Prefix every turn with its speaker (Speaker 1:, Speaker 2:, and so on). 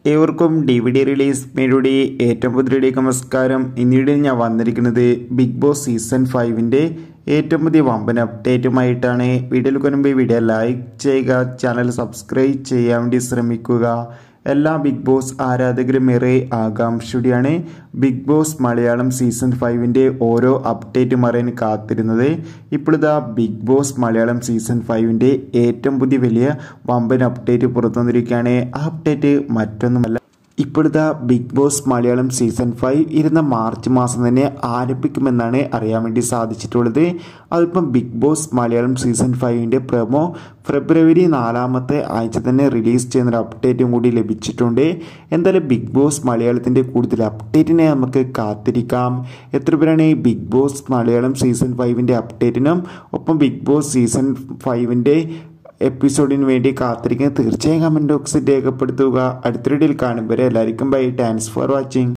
Speaker 1: ഏവർക്കും D V D release മേയുടെ ഏറ്റവും പുതിയ നമസ്കാരം ഇന്നിടെ ഞാൻ വന്നിരിക്കുന്നത് ബിഗ് ബോസ് സീസൺ ഫൈവിൻ്റെ ഏറ്റവും പുതിയ വമ്പൻ അപ്ഡേറ്റുമായിട്ടാണ് വീഡിയോയിൽ കൊണ്ടുമ്പോൾ വീഡിയോ ലൈക്ക് ചെയ്യുക ചാനൽ സബ്സ്ക്രൈബ് ചെയ്യാൻ വേണ്ടി ശ്രമിക്കുക എല്ലാ ബിഗ് ബോസ് ആരാധകരും ഏറെ ആകാംക്ഷയോടെയാണ് ബിഗ് ബോസ് മലയാളം സീസൺ ഫൈവിൻ്റെ ഓരോ അപ്ഡേറ്റും അറിയാൻ കാത്തിരുന്നത് ഇപ്പോഴിതാ ബിഗ് ബോസ് മലയാളം സീസൺ ഫൈവിൻ്റെ ഏറ്റവും പുതിയ വലിയ വമ്പൻ അപ്ഡേറ്റ് പുറത്തു വന്നിരിക്കുകയാണ് ആ അപ്ഡേറ്റ് മറ്റൊന്നുമല്ല ഇപ്പോഴത്തെ Bigg Boss Malayalam season five ഇരുന്ന മാർച്ച് മാസം തന്നെ ആരംഭിക്കുമെന്നാണ് അറിയാൻ വേണ്ടി സാധിച്ചിട്ടുള്ളത് അതിപ്പം ബിഗ് ബോസ് മലയാളം സീസൺ ഫൈവിൻ്റെ പ്രമോ ഫെബ്രുവരി നാലാമത്തെ ആഴ്ച തന്നെ റിലീസ് ചെയ്യുന്നൊരു അപ്ഡേറ്റും കൂടി ലഭിച്ചിട്ടുണ്ട് എന്തായാലും ബിഗ് ബോസ് മലയാളത്തിൻ്റെ കൂടുതൽ അപ്ഡേറ്റിനെ നമുക്ക് കാത്തിരിക്കാം എത്ര പേരാണ് ഈ ബിഗ് ബോസ് മലയാളം സീസൺ ഫൈവിൻ്റെ അപ്ഡേറ്റിനും ഒപ്പം ബിഗ് ബോസ് സീസൺ ഫൈവിൻ്റെ എപ്പിസോഡിന് വേണ്ടി കാത്തിരിക്കുന്നത് തീർച്ചയായും കമൻറ്റ് ബോക്സിൽ രേഖപ്പെടുത്തുക അടുത്ത വീഡിയോയിൽ കാണുമ്പോൾ എല്ലാവർക്കും ബൈ താങ്ക്സ് ഫോർ വാച്ചിങ്